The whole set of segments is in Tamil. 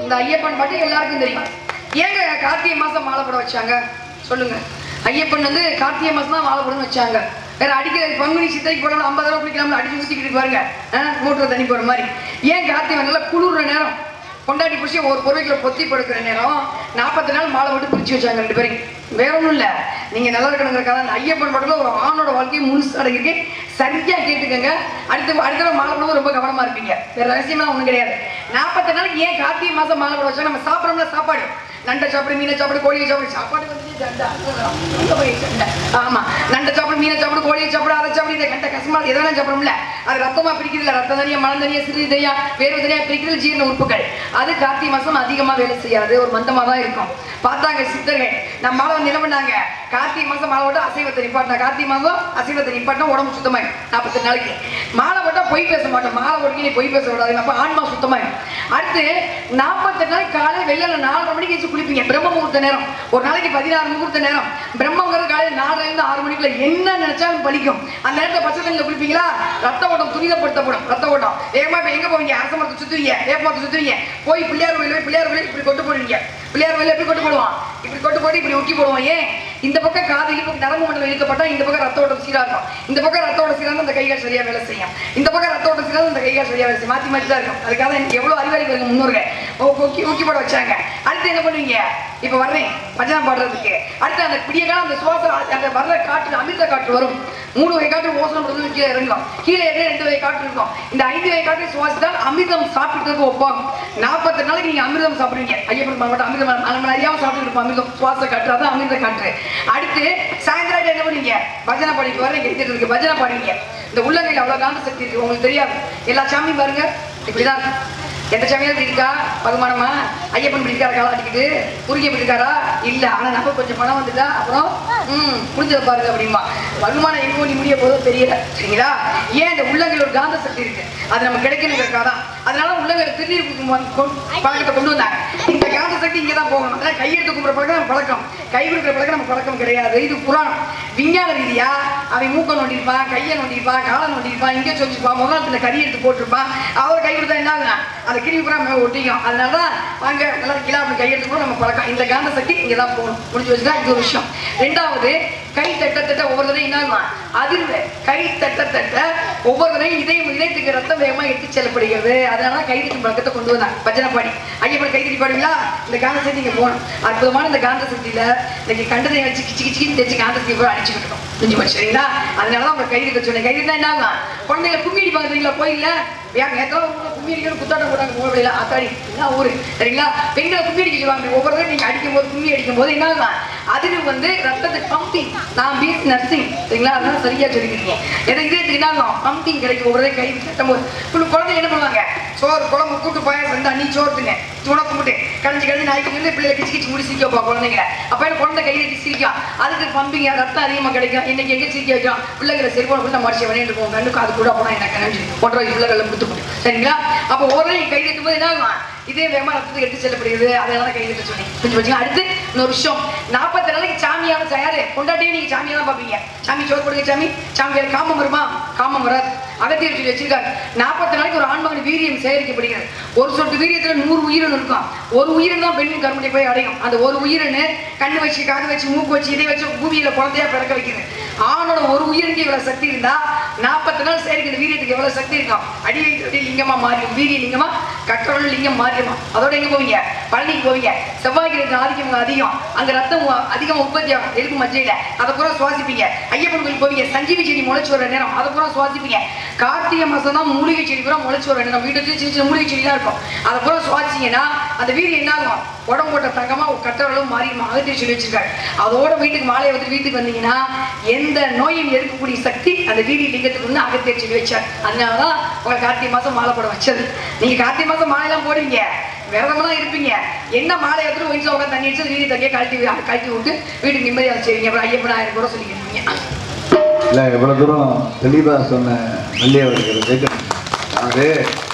இந்த ஐயப்பன் பாட்டு எல்லாருக்கும் தெரியும் ஏங்க கார்த்திகை மாசம் மாலை போட வச்சாங்க சொல்லுங்க ஐயப்பன் வந்து கார்த்திகை மாசம் தான் மாலை போடணும்னு வச்சாங்க வேற அடிக்கிற பங்குனி சித்திரைக்கு போடணும் ஐம்பது ரூபா குளிக்கலாம்னு அடிச்சு ஊத்திக்கிட்டு பாருங்க மூட்டை தண்ணி போற மாதிரி ஏன் கார்த்திகை நல்லா குளிர்ற நேரம் கொண்டாடி பிடிச்சி ஒரு பொருளைக்குள்ள பொத்தி படுக்கிற நேரம் நாற்பத்தி நாள் மாலை மட்டும் பிடிச்சி வச்சாங்க ரெண்டு பேரும் வேற ஒன்றும் இல்லை நீங்கள் நல்லா இருக்கணுங்கிறக்காக அந்த ஐயப்பன் படத்தில் ஒரு ஆணோட வாழ்க்கையை முழுசு அடங்கிருக்கு சரியாக கேட்டுக்கோங்க அடுத்த அடுத்த நாள் மாலை போடும்போது ரொம்ப கவனமாக இருப்பீங்க வேற ரகசியமாக ஒன்றும் கிடையாது நாற்பத்தி நாளைக்கு ஏன் கார்த்திகை மாதம் மாலை போட வச்சாங்க நம்ம சாப்பிட்றோம்ல சாப்பாடு நண்டை சாப்பிடு மீனை சாப்பிடு கோழியை சாப்பிடு சாப்பாடு வந்து சண்டை அங்க போய் சண்டை ஆமா நண்டை சாப்பிடு மீனை சாப்பிடு கோழியை சாப்பிடு அதை சாப்பிடு இதை கண்ட கசமா எதெல்லாம் சாப்பிடும்ல அது ரத்தமா பிரிக்கிறது இல்ல ரத்த தனியா மலம் தனியா சிறு தனியா வேறு தனியா பிரிக்கிறது ஜீரண உறுப்புகள் அது கார்த்திகை மாசம் அதிகமா வேலை செய்யாது ஒரு மந்தமா தான் இருக்கும் பார்த்தாங்க சித்தர்கள் நம்ம மாலை வந்து என்ன பண்ணாங்க கார்த்திகை மாசம் மாலை போட்டு அசைவத்தை நிப்பாட்டினா கார்த்திகை மாசம் அசைவத்தை நிப்பாட்டினா உடம்பு சுத்தமாயிடும் நாற்பத்தெட்டு நாளைக்கு மாலை போட்டா பொய் பேச மாட்டோம் மாலை போட்டு நீ பொய் பேச கூடாது அப்ப ஆன்மா சுத்தமாயிடும் அடுத்து நாற்பத்தெட்டு நாளைக்கு காலை வெளியில நாலரை மணிக்கு வச்சு குளிப்பீங்க பிரம்ம முகூர்த்த நேரம் ஒரு நாளைக்கு பதினாறு முகூர்த்த நேரம் பிரம்மங்கிறது காலையில் நாலுல இருந்து ஆறு மணிக்குள்ள என்ன நினைச்சாலும் பலிக்கும் அந்த நேரத்தில் பச்சை தண்ணியில் குளிப்பீங்களா ரத்த ஓட்டம் துரிதப்படுத்தப்படும் ரத்த ஓட்டம் வேகமா இப்ப எங்க போவீங்க அரச மரத்தை சுத்துவீங்க வேப்ப மரத்தை சுத்துவீங்க போய் பிள்ளையார் கோயில் போய் பிள்ளையார் கோயில் இப்படி கொட்டு போடுவீங்க பிள்ளையார் கோயில் எப்படி கொட்டு போடுவான் இப்படி கொட்டு போட்டு இப்படி ஒட்டி போடுவான் ஏன் இந்த பக்கம் காது இழுப்பு நரம்பு மண்டலம் இழுக்கப்பட்டா இந்த பக்கம் ரத்த ஓட்டம் சீரா இருக்கும் இந்த பக்கம் ரத்த ஓட்டம் சீரா இருந்தா இந்த கைகால் சரியா வேலை செய்யும் இந்த பக்கம் ரத்த ஓட்டம் சீரா இருந்தா இந்த கைகால் சரியா வேலை செய்யும் மாத்தி மாத்தி தான் இருக்கும் அதுக்காக தான் எனக்கு எவ்வளவு அறிவாளி பாருங்க முன்னோர்கள் ஓ- ஊக்கி ஊக்கி போட வச்சாங்க அடுத்து என்ன பண்ணுவீங்க இப்ப வர்றேன் பஜனை பாடுறதுக்கு அடுத்து அந்த பிடிய காலம் அந்த சுவாசம் அந்த வர்ற காற்று அமிர்த காற்று வரும் மூணு வகை காற்று ஓசனம் கொடுத்து கீழே இறங்கும் கீழே இறங்க ரெண்டு வகை காற்று இருக்கும் இந்த ஐந்து வகை காற்றை சுவாசித்தால் அமிர்தம் சாப்பிட்டுறதுக்கு ஒப்பாகும் நாற்பத்தி நாளைக்கு நீங்க அமிர்தம் சாப்பிடுவீங்க ஐயப்பன் மாவட்டம் அமிர்தம் நம்ம நிறையாவும் சாப்பிட்டு இருப்போம் அமிர்தம் சுவாச காற்று அதான் அமிர்த காற்று அடுத்து சாயந்தரம் ஆயிட்டு என்ன பண்ணுவீங்க பஜனை பாடிட்டு வர இங்க எடுத்துட்டு இருக்கு பஜனை பாடுவீங்க இந்த உள்ளங்கையில் அவ்வளவு காந்த சக்தி இருக்கு உங்களுக்கு தெரியாது எல்லா சாமியும் பாருங்க இப்படிதான் இருக்கும். எந்த சாமியாவது இப்படி இருக்கா பகுமானமா ஐயப்பன் இப்படி இருக்காரா காலாட்டிக்கிட்டு குறுக்கி இப்படி இருக்காரா இல்ல ஆனா நம்ம கொஞ்சம் பணம் வந்துட்டா அப்புறம் ம் புரிஞ்சதை பாருங்க அப்படிமா பகுமானம் எங்க நீ முடிய போதோ தெரியல சரிங்களா ஏன் இந்த உள்ளங்கையில் ஒரு காந்த சக்தி இருக்கு அது நம்ம கிடைக்கணுங்கிறக்காக தான் அதனால உள்ளங்கையில் திருநீர் கு- கொ- கொ- பழக்கத்தை கொண்டு வந்தாங்க இந்த காந்த சக்தி இங்கே தான் போகணும் அதான் கையெழுத்து கும்புற பழக்கம் நம்ம பழக்கம் கை கொடுக்குற பழக்கம் நம்ம பழக்கம் கிடையாது இது புராணம் விஞ்ஞான ரீதியா அவன் மூக்க நோண்டிருப்பான் கையை நோண்டிருப்பான் காலை நோண்டிருப்பான் இங்கே சொல்லிருப்பான் முகத்துல கறி எடுத்து போட்டிருப்பான் அவர் கை கொடுத்தா என்ன ஆகுனா அது கிருமி பூரா மேல ஒட்டிக்கும் அதனால தான் வாங்க நல்லா கிலா அப்படி கையெழுத்து கூட நம்ம பழக்கம் இந்த காந்த சக்தி இங்கே தான் போகணும் முடிஞ்சு வச்சுட்டா இது ஒரு விஷயம் ரெண்டாவது கை தட்ட தட்ட ஒவ்வொரு தடையும் என்ன ஆகுமா அதிர்வு கை தட்ட தட்ட ஒவ்வொரு தடையும் இதயம் இதயத்துக்கு ரத்தம் வேகமா எடுத்து செல்லப்படுகிறது அதனால தான் கைதட்டி பழக்கத்தை கொண்டு வந்தாங்க பஜனை பாடி ஐயப்பன் கைதட்டி பாடுவீங்களா இந்த காந்த சக்தி இங்கே போகணும் அற்புதமான இந்த காந்த சக்தியில இன்னைக்கு கண்டதை வச்சு கிச்சு கிச்சு கிச்சு தேய்ச்சி காந்த சக்தி பூரா அடிச்சு விட்டுரும் புரிஞ்சு போச்சு சரிங்களா அதனால தான் உங்க கைது சொன்னேன் கைது என்ன ஆகும் குழந்தைங்க கும்மி அடிப்பாங்க தெரியுங்களா கோயில்ல ஏன் நேத்தோ கும்மி அடிக்கிற குத்தாட்டம் போட்டாங்க கோவில ஆத்தாடி என்ன ஊரு சரிங்களா பெண்களை கும்மி அடிக்க சொல்லுவாங்க ஒவ்வொரு தடவை நீங்க அடிக்கும் போது கும்மி அடிக்கும் போது என்ன ஆகும் அதுக்கு வந்து ரத்தத்துக்கு பம்பிங் நான் பிஎஸ் நர்சிங் சரிங்களா அதனால சரியா சொல்லிக்கிறீங்க எதை இதயத்துக்கு என்ன ஆகும் பம்பிங் கிடைக்கும் ஒவ்வொரு தடவை கை கட்டும் போது இப்ப குழந்தை என்ன பண்ணுவாங்க சோறு குழம்பு கூட்டு பாயாசம் தண்ணி சோறுங்க உனக்கு முட்டு கழிஞ்சு கழிஞ்சு நாய்க்கு சொல்லி பிள்ளைல கிச்சு கிச்சு முடி சிரிக்க வைப்பா குழந்தைங்கள அப்ப என்ன குழந்தை கை தட்டி சிரிக்கும் அதுக்கு பம்பிங் ரத்தம் அதிகமா கிடைக்கும் இன்னைக்கு எங்க சிரிக்க வைக்கும் பிள்ளைகளை செல்போன் கொடுத்து மடிச்சு விளையாண்டு போவோம் கண்ணுக்கு அது கூட போனா எனக்கு நினைச்சு ஒன்றரை வயசு பிள்ளைகளை கொடுத்து போட்டு சரிங்களா அப்போ ஒரு நாள் கை தட்டும் போது என்ன ஆகும் இதே வேகமா ரத்தத்துக்கு எடுத்து செல்லப்படுகிறது அதனால கை தட்ட சொன்னேன் கொஞ்சம் வச்சுங்க அடுத்து இன்னொரு விஷயம் நாற்பத்தி நாளைக்கு சாமியான தயாரு கொண்டாட்டியே நீங்க சாமியா தான் பார்ப்பீங்க சாமி சோறு கொடுங்க சாமி சாமி பேர் காமம் வருமா காமம் வராது அகத்தியர் சொல்லி வச்சிருக்காரு நாற்பத்தி நாளைக்கு ஒரு ஆண்மகன் வீரியம் சேகரிக்கப்படுகிறது ஒரு சொட்டு வீரியத்துல நூறு உயிரினம் இருக்கும் ஒரு உயிரினம் தான் பெண்ணின் கருமுனை போய் அடையும் அந்த ஒரு உயிரினு கண்ணு வச்சு காது வச்சு மூக்கு வச்சு இதை வச்சு பூமியில குழந்தையா பிறக்க வைக்குது ஆணோட ஒரு உயிருக்கு இவ்வளவு சக்தி இருந்தா நாற்பத்தி நாள் சேரிக்கிற வீரியத்துக்கு எவ்வளவு சக்தி இருக்கும் அடி வைத்து லிங்கமா மாறியும் வீரிய லிங்கமா கற்றோட லிங்கம் மாறியுமா அதோட எங்க போவீங்க பழனிக்கு போவீங்க செவ்வாய்க்கு இருக்கிற ஆதிக்கம் அதிகம் அங்க ரத்தம் உ- அதிகமா உற்பத்தி ஆகும் எலும்பு மஜ்ஜையில அதை பூரா சுவாசிப்பீங்க ஐயப்பன் கோயில் போவீங்க சஞ்சீவி செடி முளைச்சு வர நேரம் அதை பூரா சுவாசிப்பீங்க கார்த்திகை மாசம் தான் மூலிகை செடி பூரா முளைச்சு வர நேரம் வீட்டுக்கு சின்ன சின்ன மூலிகை செடி தான் இருக்கும் அதை பூரா சுவாசிச்சீங்கன்னா அந்த வீரியம் என்ன ஆகும் உடம்பு போட்ட தங்கமா கற்றவர்களும் மாறிடுமா அகத்திய சொல்லி வச்சிருக்காரு அதோட வீட்டுக்கு மாலையை வந்து வீட்டுக்கு வந்தீங்கன்னா எந்த நோயும் எதிர்க்கக்கூடிய சக்தி அந்த வீரிய லிங்கத்துக்கு வந்து அகத்தியர் சொல்லி வச்சார் அதனாலதான் உங்களை கார்த்திகை மாசம் மாலை போட வச்சது நீங்க கார்த்திகை மாசம் மாலையெல்லாம் போடுவீங்க விரதமெல்லாம் இருப்பீங்க என்ன மாலை எடுத்துட்டு ஒயின்ஸ் உட்காந்து தண்ணி அடிச்சு வீடு தண்ணியை கழட்டி வி- கழட்டி விட்டு வீட்டுக்கு நிம்மதியாக வச்சிருக்கீங்க அப்புறம் ஐயப்பன் ஆயிரம் கூட சொல்லிக்கிறீங்க இல்லை இவ்வளோ தூரம் தெளிவாக சொன்ன வள்ளி அவர்கள் கேட்கணும் அது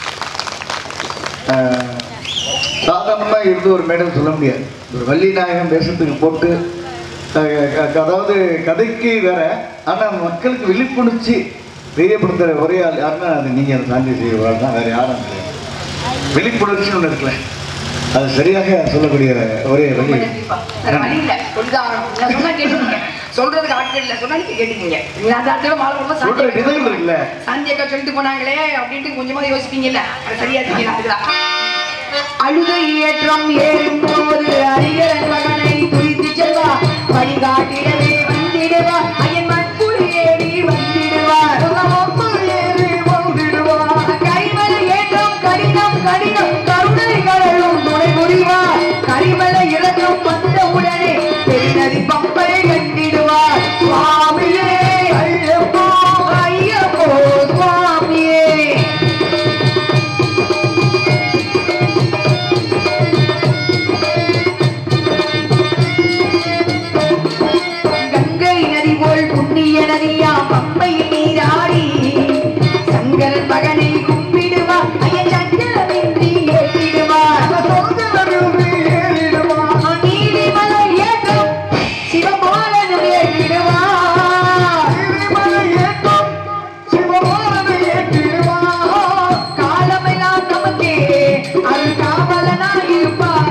சாதாரணமாக இருந்து ஒரு மேடம் சொல்ல முடியாது ஒரு வள்ளி நாயகம் தேசத்துக்கு போட்டு அஹ், க- அதாவது கதைக்கு வேற ஆனால் மக்களுக்கு விழிப்புணர்ச்சி தெரியப்படுத்துகிற ஒரே ஆள் யாருன்னா அது நீங்கள் அதை சாந்தி செய்வார் தான் வேறு யாரும் கிடையாது விழிப்புணர்ச்சின்னு ஒன்று இருக்குல்ல அது சரியாக சொல்லக்கூடிய ஒரே ரொம்ப வழி நன்றிப்பா. வேற வழி இல்ல. சொல்லிதான் ஆகணும். நான் சொன்னா கேட்டுக்கீங்க. சொல்றதுக்கு ஆட்கள் இல்ல சொன்னா நீங்க கேட்டுக்கீங்க நீங்க அந்த இடத்துல மாலை போடும்போது சொல்ற சாந்தி அக்கா டிசைன் இருக்குல்ல சாந்தி அக்கா சொல்லிட்டு போனாங்களே அப்படின்ட்டு கொஞ்சமா யோசிப்பீங்கல்ல அது சரியா தெரியல அழுதை ஏற்றம் ஏறும்போது அரிகரன் மகனை துரித்து செல்வா வழிகாட்டிடவே வந்திடுவா ஐயன் மண்புல் ஏறி வந்திடுவார் கரிமலை ஏற்றம் கடினம் கடினம் கருணை கடலும் துணை புரிவார் கரிமலை இறக்கம் வந்த உடனே பெருநதி பம்பை கண்டிடுவார் சுவாமியே ஐயப்போ ஐயப்போ சுவாமியே கங்கை நதி போல் புண்ணிய நதியா பம்பை நீராடி சங்கரன் மகனை கும்பிடுவா ஐயன் சஞ்சலமின்றி ஏற்றிடுவார் நீலிமலை ஏற்றம் சிவபாலனும் ஏற்றிடுவார் காலமெல்லாம் நமக்கே அருள் காவலனாய் இருப்பார்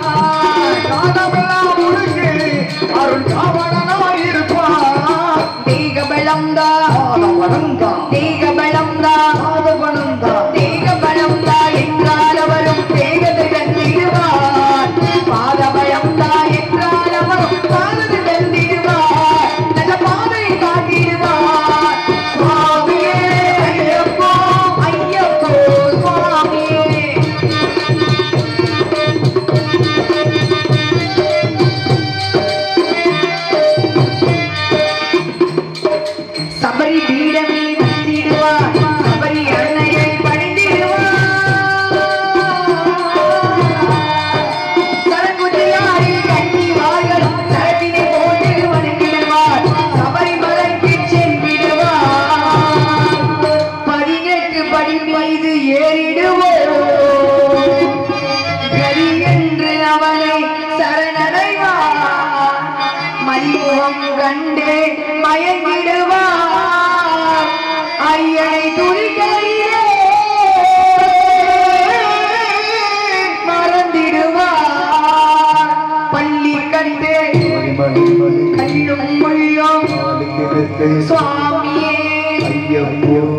தேக பலம்தா தேக பலம்தா தேக பலம்தா என்றால் அவரும் தேகத்தை தந்திடுவார் பாத பயம்தா என்றால் அவரும் பாதத்தை தந்திடுவார் நல்ல பாதை காட்டிடுவார் சுவாமியே ஐயப்போ ஐயப்போ சுவாமியே சபரி பீடமே வந்திடுவார் சபரி அன்னையை பணிந்திடுவார் சரங்குதியாரில் கண்ணி வார்கள் சரத்தினை போட்டு வணங்கிடுவார் சபரி மலைக்கு சென்றிடுவார் பதினெட்டு படி மீது ஏறிடுவோம் கரி என்று அவனை சரணடைவார் மணிமுகம் கண்டு மயங்கிடுவார் ஐயனை துணிக்கையிலே மறந்திடுவார் பள்ளி கண்டு கல்லும் முள்ளும் சுவாமியே